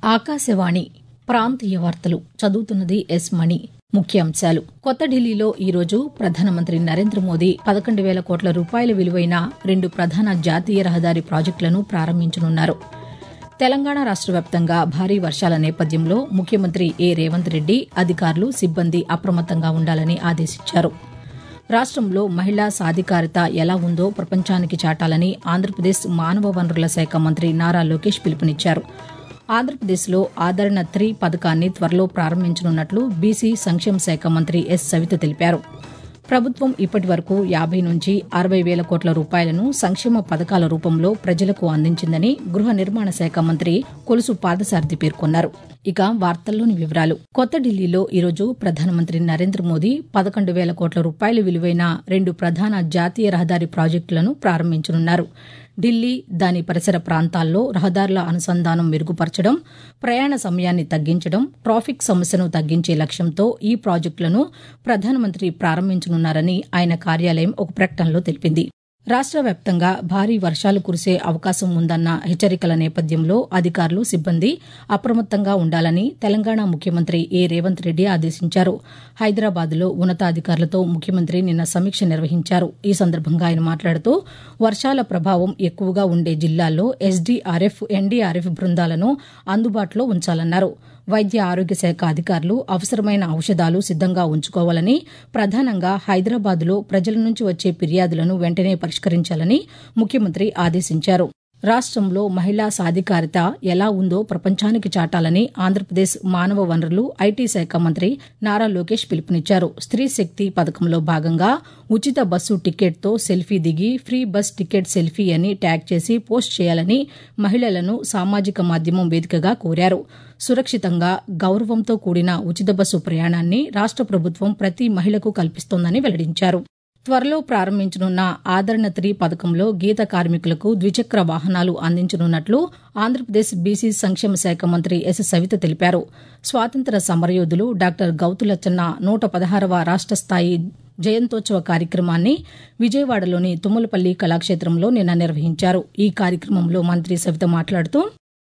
ఆకాశవాణి ప్రాంతీయ వార్తలు చదువుతున్నది ఎస్ మణి ముఖ్యాంశాలు కొత్త ఢిల్లీలో ఈరోజు ప్రధానమంత్రి నరేంద్ర మోదీ పదకొండు వేల కోట్ల రూపాయల విలువైన రెండు ప్రధాన జాతీయ రహదారి ప్రాజెక్టులను ప్రారంభించనున్నారు తెలంగాణ రాష్ట వ్యాప్తంగా భారీ వర్షాల నేపథ్యంలో ముఖ్యమంత్రి ఏ రేవంత్ రెడ్డి అధికారులు సిబ్బంది అప్రమత్తంగా ఉండాలని ఆదేశించారు రాష్టంలో మహిళా సాధికారత ఎలా ఉందో ప్రపంచానికి చాటాలని ఆంధ్రప్రదేశ్ మానవ వనరుల శాఖ మంత్రి నారా లోకేష్ పిలుపునిచ్చారు ఆంధ్రప్రదేశ్లో ఆదరణ త్రీ పథకాన్ని త్వరలో ప్రారంభించనున్నట్లు బీసీ సంక్షేమ శాఖ మంత్రి ఎస్ సవిత తెలిపారు ప్రభుత్వం ఇప్పటి వరకు యాబై నుంచి అరవై వేల కోట్ల రూపాయలను సంక్షేమ పథకాల రూపంలో ప్రజలకు అందించిందని గృహ నిర్మాణ శాఖ మంత్రి కొలుసు పాదసారథి పేర్కొన్నారు ఇక వార్తల్లోని వివరాలు కొత్త ఢిల్లీలో ఈరోజు ప్రధానమంత్రి నరేంద్ర మోదీ పదకొండు వేల కోట్ల రూపాయల విలువైన రెండు ప్రధాన జాతీయ రహదారి ప్రాజెక్టులను ప్రారంభించనున్నారు ఢిల్లీ దాని పరిసర ప్రాంతాల్లో రహదారుల అనుసంధానం మెరుగుపరచడం ప్రయాణ సమయాన్ని తగ్గించడం ట్రాఫిక్ సమస్యను తగ్గించే లక్ష్యంతో ఈ ప్రాజెక్టులను ప్రధానమంత్రి ప్రారంభించనున్నారని ఆయన కార్యాలయం ఒక ప్రకటనలో తెలిపింది రాష్ట వ్యాప్తంగా భారీ వర్షాలు కురిసే అవకాశం ఉందన్న హెచ్చరికల నేపథ్యంలో అధికారులు సిబ్బంది అప్రమత్తంగా ఉండాలని తెలంగాణ ముఖ్యమంత్రి ఏ రేవంత్ రెడ్డి ఆదేశించారు హైదరాబాద్లో ఉన్నతాధికారులతో ముఖ్యమంత్రి నిన్న సమీక్ష నిర్వహించారు ఈ సందర్భంగా ఆయన మాట్లాడుతూ వర్షాల ప్రభావం ఎక్కువగా ఉండే జిల్లాల్లో ఎస్డీఆర్ఎఫ్ ఎన్డీఆర్ఎఫ్ బృందాలను అందుబాటులో ఉంచాలన్నారు వైద్య ఆరోగ్య శాఖ అధికారులు అవసరమైన ఔషధాలు సిద్దంగా ఉంచుకోవాలని ప్రధానంగా హైదరాబాద్లో ప్రజల నుంచి వచ్చే ఫిర్యాదులను వెంటనే పరిష్కరించాలని ముఖ్యమంత్రి ఆదేశించారు రాష్టంలో మహిళా సాధికారిత ఎలా ఉందో ప్రపంచానికి చాటాలని ఆంధ్రప్రదేశ్ మానవ వనరులు ఐటీ శాఖ మంత్రి నారా లోకేష్ పిలుపునిచ్చారు స్త్రీ శక్తి పథకంలో భాగంగా ఉచిత బస్సు టికెట్తో సెల్ఫీ దిగి ఫ్రీ బస్ టికెట్ సెల్ఫీ అని ట్యాగ్ చేసి పోస్ట్ చేయాలని మహిళలను సామాజిక మాధ్యమం వేదికగా కోరారు సురక్షితంగా గౌరవంతో కూడిన ఉచిత బస్సు ప్రయాణాన్ని రాష్ట ప్రభుత్వం ప్రతి మహిళకు కల్పిస్తోందని వెల్లడించారు త్వరలో ప్రారంభించనున్న ఆదరణ త్రీ పథకంలో గీత కార్మికులకు ద్విచక్ర వాహనాలు అందించనున్నట్లు ఆంధ్రప్రదేశ్ బీసీ సంక్షేమ శాఖ మంత్రి ఎస్ సవిత తెలిపారు స్వాతంత్ర సమరయోధులు డాక్టర్ గౌతులచ్చన్న నూట పదహారవ రాష్ట స్థాయి జయంతోత్సవ కార్యక్రమాన్ని విజయవాడలోని తుమ్మలపల్లి కళాక్షేత్రంలో నిన్న నిర్వహించారు ఈ కార్యక్రమంలో మంత్రి సవిత మాట్లాడుతూ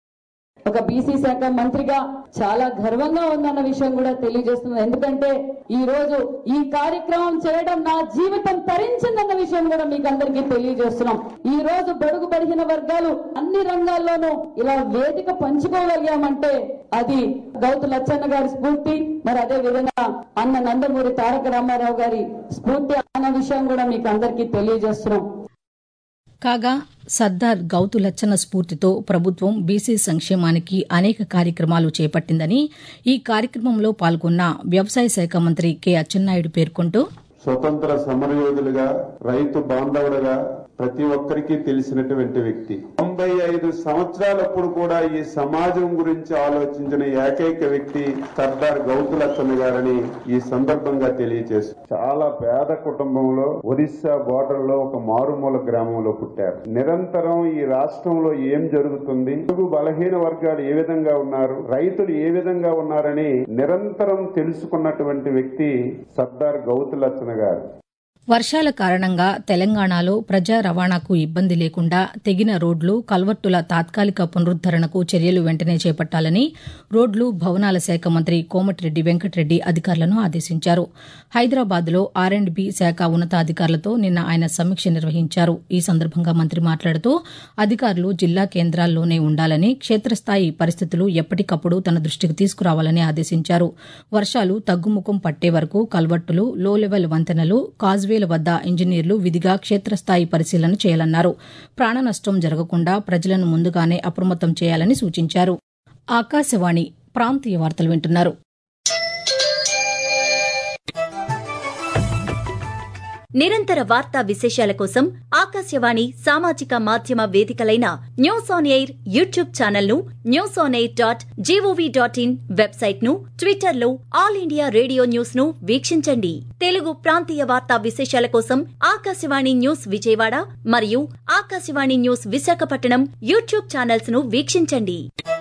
ఒక బీసీ శాఖ మంత్రిగా చాలా గర్వంగా ఉందన్న విషయం కూడా తెలియజేస్తున్నాను ఎందుకంటే ఈ రోజు ఈ కార్యక్రమం చేయడం నా జీవితం తరించిందన్న విషయం కూడా మీకు అందరికీ తెలియజేస్తున్నాం ఈ రోజు బడుగు బడిగిన వర్గాలు అన్ని రంగాల్లోనూ ఇలా వేదిక పంచుకోగలిగామంటే అది గౌతు లచ్చన్న గారి స్ఫూర్తి మరి అదే విధంగా అన్న నందమూరి తారక రామారావు గారి స్ఫూర్తి అన్న విషయం కూడా మీకు అందరికీ తెలియజేస్తున్నాం కాగా సర్దార్ గౌతు లచ్చన్న స్ఫూర్తితో ప్రభుత్వం బీసీ సంక్షేమానికి అనేక కార్యక్రమాలు చేపట్టిందని ఈ కార్యక్రమంలో పాల్గొన్న వ్యవసాయ శాఖ మంత్రి కె అచ్చెన్నాయుడు పేర్కొంటూ స్వతంత్ర సమరయోధులుగా రైతు బాంధవుడుగా ప్రతి ఒక్కరికి తెలిసినటువంటి వ్యక్తి తొంభై ఐదు సంవత్సరాలప్పుడు కూడా ఈ సమాజం గురించి ఆలోచించిన ఏకైక వ్యక్తి సర్దార్ గౌతులచ్చన్న గారని ఈ సందర్భంగా తెలియజేస్తూ చాలా పేద కుటుంబంలో ఒరిస్సా బోర్డర్ లో ఒక మారుమూల గ్రామంలో పుట్టారు నిరంతరం ఈ రాష్ట్రంలో ఏం జరుగుతుంది తెలుగు బలహీన వర్గాలు ఏ విధంగా ఉన్నారు రైతులు ఏ విధంగా ఉన్నారని నిరంతరం తెలుసుకున్నటువంటి వ్యక్తి సర్దార్ గౌతులచ్చన్న గారు వర్షాల కారణంగా తెలంగాణలో ప్రజా రవాణాకు ఇబ్బంది లేకుండా తెగిన రోడ్లు కల్వర్టుల తాత్కాలిక పునరుద్దరణకు చర్యలు వెంటనే చేపట్టాలని రోడ్లు భవనాల శాఖ మంత్రి కోమటిరెడ్డి వెంకటరెడ్డి అధికారులను ఆదేశించారు హైదరాబాద్లో ఆర్ అండ్ బి శాఖ ఉన్నతాధికారులతో నిన్న ఆయన సమీక్ష నిర్వహించారు ఈ సందర్భంగా మంత్రి మాట్లాడుతూ అధికారులు జిల్లా కేంద్రాల్లోనే ఉండాలని క్షేత్రస్థాయి పరిస్థితులు ఎప్పటికప్పుడు తన దృష్టికి తీసుకురావాలని ఆదేశించారు వర్షాలు తగ్గుముఖం పట్టే వరకు కల్వర్టులు లో లెవెల్ వంతెనలు కాజ్వే రైల్వేల వద్ద ఇంజనీర్లు విధిగా క్షేత్రస్థాయి పరిశీలన చేయాలన్నారు ప్రాణ నష్టం జరగకుండా ప్రజలను ముందుగానే అప్రమత్తం చేయాలని సూచించారు ఆకాశవాణి ప్రాంతీయ వార్తలు వింటున్నారు నిరంతర వార్తా విశేషాల కోసం ఆకాశవాణి సామాజిక మాధ్యమ వేదికలైన news on air YouTube channel ను news on air dot gov dot in website ను ట్విట్టర్ లో ఆల్ ఇండియా రేడియో న్యూస్ ను వీక్షించండి తెలుగు ప్రాంతీయ వార్తా విశేషాల కోసం ఆకాశవాణి న్యూస్ విజయవాడ మరియు Akashvani news Visakhapatnam YouTube channels ను వీక్షించండి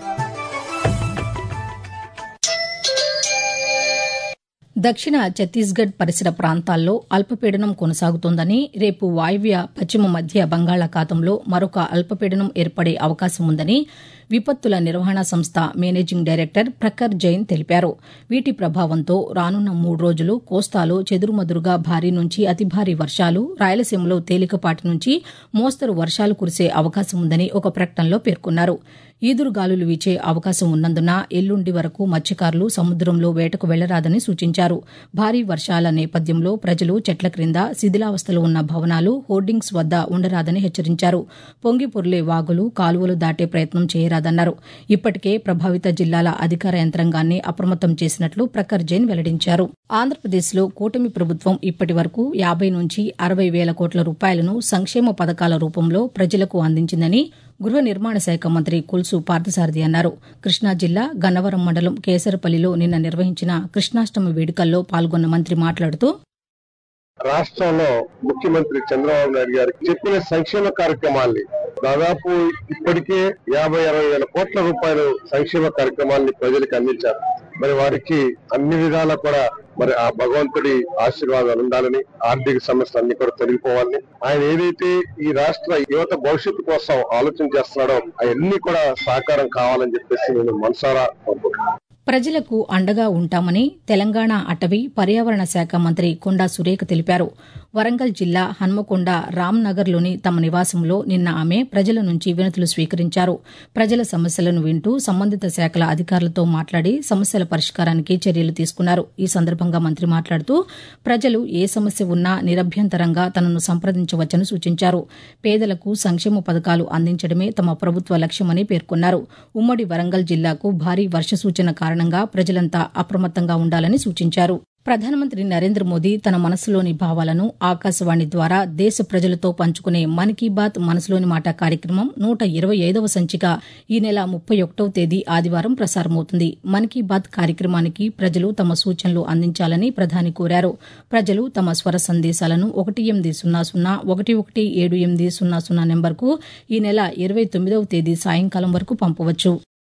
దక్షిణ ఛత్తీస్గఢ్ పరిసర ప్రాంతాల్లో అల్పపీడనం కొనసాగుతోందని రేపు వాయువ్య పశ్చిమ మధ్య బంగాళాఖాతంలో మరొక అల్పపీడనం ఏర్పడే అవకాశం ఉందని విపత్తుల నిర్వహణ సంస్థ మేనేజింగ్ డైరెక్టర్ ప్రఖర్ జైన్ తెలిపారు వీటి ప్రభావంతో రానున్న మూడు రోజులు కోస్తాలో చెదురుమదురుగా భారీ నుంచి అతి భారీ వర్షాలు రాయలసీమలో తేలికపాటి నుంచి మోస్తరు వర్షాలు కురిసే అవకాశం ఉందని ఒక ప్రకటనలో పేర్కొన్నారు ఈదురుగాలులు వీచే అవకాశం ఉన్నందున ఎల్లుండి వరకు మత్స్యకారులు సముద్రంలో వేటకు వెళ్లరాదని సూచించారు భారీ వర్షాల నేపథ్యంలో ప్రజలు చెట్ల క్రింద శిథిలావస్థలో ఉన్న భవనాలు హోర్డింగ్స్ వద్ద ఉండరాదని హెచ్చరించారు పొంగి పొర్లే వాగులు కాలువలు దాటే ప్రయత్నం చేయరాదన్నారు ఇప్పటికే ప్రభావిత జిల్లాల అధికార యంత్రాంగాన్ని అప్రమత్తం చేసినట్లు ప్రఖర్ జైన్ వెల్లడించారు ఆంధ్రప్రదేశ్లో కూటమి ప్రభుత్వం ఇప్పటి వరకు యాబై నుంచి అరవై వేల కోట్ల రూపాయలను సంక్షేమ పథకాల రూపంలో ప్రజలకు అందించిందని గృహ నిర్మాణ శాఖ మంత్రి కుల్సు పార్థసారథి అన్నారు కృష్ణా జిల్లా గన్నవరం మండలం కేసరపల్లిలో నిన్న నిర్వహించిన కృష్ణాష్టమి వేడుకల్లో పాల్గొన్న మంత్రి మాట్లాడుతూ రాష్ట్రంలో ముఖ్యమంత్రి చంద్రబాబు నాయుడు గారు చెప్పిన సంక్షేమ కార్యక్రమాల్ని దాదాపు ఇప్పటికే యాభై అరవై వేల కోట్ల రూపాయలు సంక్షేమ కార్యక్రమాల్ని ప్రజలకు అందించారు మరి వారికి అన్ని విధాలా కూడా మరి ఆ భగవంతుడి ఆశీర్వాదాలు ఉండాలని ఆర్థిక సమస్యలు అన్ని కూడా తొలగిపోవాలని ఆయన ఏదైతే ఈ రాష్ట్ర యువత భవిష్యత్తు కోసం ఆలోచన చేస్తున్నాడో అవన్నీ కూడా సాకారం కావాలని చెప్పేసి నేను మనసారా కోరుకుంటున్నాను ప్రజలకు అండగా ఉంటామని తెలంగాణ అటవీ పర్యావరణ శాఖ మంత్రి కొండా సురేఖ తెలిపారు వరంగల్ జిల్లా హన్మకొండ రామ్నగర్లోని తమ నివాసంలో నిన్న ఆమె ప్రజల నుంచి వినతులు స్వీకరించారు ప్రజల సమస్యలను వింటూ సంబంధిత శాఖల అధికారులతో మాట్లాడి సమస్యల పరిష్కారానికి చర్యలు తీసుకున్నారు ఈ సందర్భంగా మంత్రి మాట్లాడుతూ ప్రజలు ఏ సమస్య ఉన్నా నిరభ్యంతరంగా తనను సంప్రదించవచ్చని సూచించారు పేదలకు సంక్షేమ పథకాలు అందించడమే తమ ప్రభుత్వ లక్ష్యమని పేర్కొన్నారు ఉమ్మడి వరంగల్ జిల్లాకు భారీ వర్ష సూచన కారణంగా ప్రజలంతా అప్రమత్తంగా ఉండాలని సూచించారు ప్రధానమంత్రి నరేంద్ర మోదీ తన మనసులోని భావాలను ఆకాశవాణి ద్వారా దేశ ప్రజలతో పంచుకునే మన్ కీ బాత్ మనసులోని మాట కార్యక్రమం నూట ఇరవై ఐదవ సంచిక ఈ నెల ముప్పై ఒకటవ తేదీ ఆదివారం ప్రసారమవుతుంది మన్ కీ బాత్ కార్యక్రమానికి ప్రజలు తమ సూచనలు అందించాలని ప్రధాని కోరారు ప్రజలు తమ స్వర సందేశాలను ఒకటి ఎనిమిది సున్నా సున్నా ఒకటి ఒకటి ఏడు ఎనిమిది సున్నా సున్నా నెంబర్కు ఈ నెల ఇరవై తొమ్మిదవ తేదీ సాయంకాలం వరకు పంపవచ్చు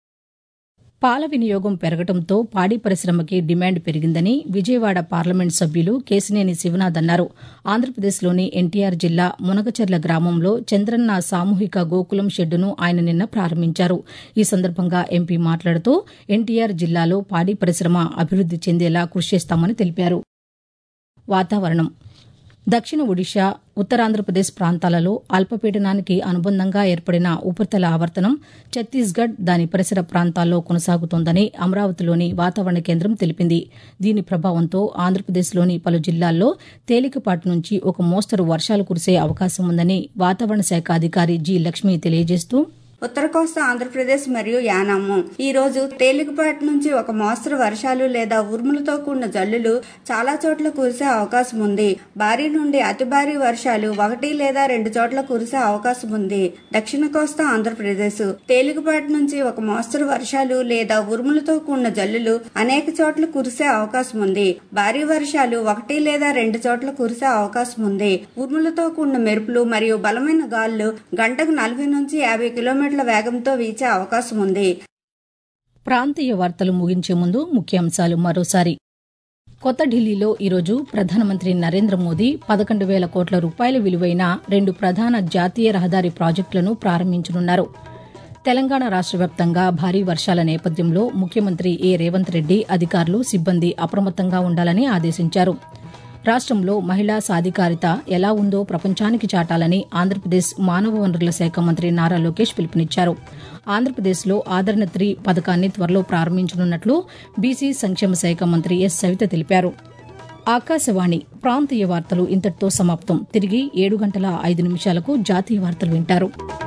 పాల వినియోగం పెరగడంతో పాడి పరిశ్రమకి డిమాండ్ పెరిగిందని విజయవాడ పార్లమెంట్ సభ్యులు కేసినేని శివనాథ్ అన్నారు ఆంధ్రప్రదేశ్లోని ఎన్టీఆర్ జిల్లా మునగచెర్ల గ్రామంలో చంద్రన్న సామూహిక గోకులం షెడ్డును ఆయన నిన్న ప్రారంభించారు ఈ సందర్భంగా ఎంపీ మాట్లాడుతూ ఎన్టీఆర్ జిల్లాలో పాడి పరిశ్రమ అభివృద్ది చెందేలా కృషి చేస్తామని తెలిపారు వాతావరణం దక్షిణ ఒడిషా ఉత్తరాంధ్రప్రదేశ్ ప్రాంతాలలో అల్పపీడనానికి అనుబంధంగా ఏర్పడిన ఉపరితల ఆవర్తనం ఛత్తీస్గఢ్ దాని పరిసర ప్రాంతాల్లో కొనసాగుతోందని అమరావతిలోని వాతావరణ కేంద్రం తెలిపింది దీని ప్రభావంతో ఆంధ్రప్రదేశ్లోని పలు జిల్లాల్లో తేలికపాటి నుంచి ఒక మోస్తరు వర్షాలు కురిసే అవకాశం ఉందని వాతావరణ శాఖ అధికారి జి లక్ష్మి తెలియజేస్తూ ఉత్తర కోస్తా ఆంధ్రప్రదేశ్ మరియు యానాము ఈ రోజు తేలికపాటి నుంచి ఒక మోస్తరు వర్షాలు లేదా ఉరుములతో కూడిన జల్లులు చాలా చోట్ల కురిసే అవకాశం ఉంది భారీ నుండి అతి భారీ వర్షాలు ఒకటి లేదా రెండు చోట్ల కురిసే అవకాశం ఉంది దక్షిణ కోస్తా ఆంధ్రప్రదేశ్ తేలికపాటి నుంచి ఒక మోస్తరు వర్షాలు లేదా ఉరుములతో కూడిన జల్లులు అనేక చోట్ల కురిసే అవకాశం ఉంది భారీ వర్షాలు ఒకటి లేదా రెండు చోట్ల కురిసే అవకాశం ఉంది ఉరుములతో కూడిన మెరుపులు మరియు బలమైన గాలులు గంటకు నలభై నుంచి యాభై కిలోమీటర్ల వేగంతో వీచే అవకాశం ఉంది ప్రాంతీయ వార్తలు ముగించే ముందు ముఖ్యాంశాలు మరోసారి కొత్త ఢిల్లీలో ఈరోజు ప్రధానమంత్రి నరేంద్ర మోదీ పదకొండు వేల కోట్ల రూపాయల విలువైన రెండు ప్రధాన జాతీయ రహదారి ప్రాజెక్టులను ప్రారంభించనున్నారు తెలంగాణ రాష్ట వ్యాప్తంగా భారీ వర్షాల నేపథ్యంలో ముఖ్యమంత్రి ఏ రేవంత్ రెడ్డి అధికారులు సిబ్బంది అప్రమత్తంగా ఉండాలని ఆదేశించారు రాష్ట్రంలో మహిళా సాధికారిత ఎలా ఉందో ప్రపంచానికి చాటాలని ఆంధ్రప్రదేశ్ మానవ వనరుల శాఖ మంత్రి నారా లోకేష్ పిలుపునిచ్చారు ఆంధ్రప్రదేశ్లో ఆదరణ త్రీ పథకాన్ని త్వరలో ప్రారంభించనున్నట్లు బీసీ సంక్షేమ శాఖ మంత్రి ఎస్ సవిత తెలిపారు ఆకాశవాణి ప్రాంతీయ వార్తలు ఇంతటితో సమాప్తం తిరిగి ఏడు గంటల ఐదు నిమిషాలకు జాతీయ వార్తలు వింటారు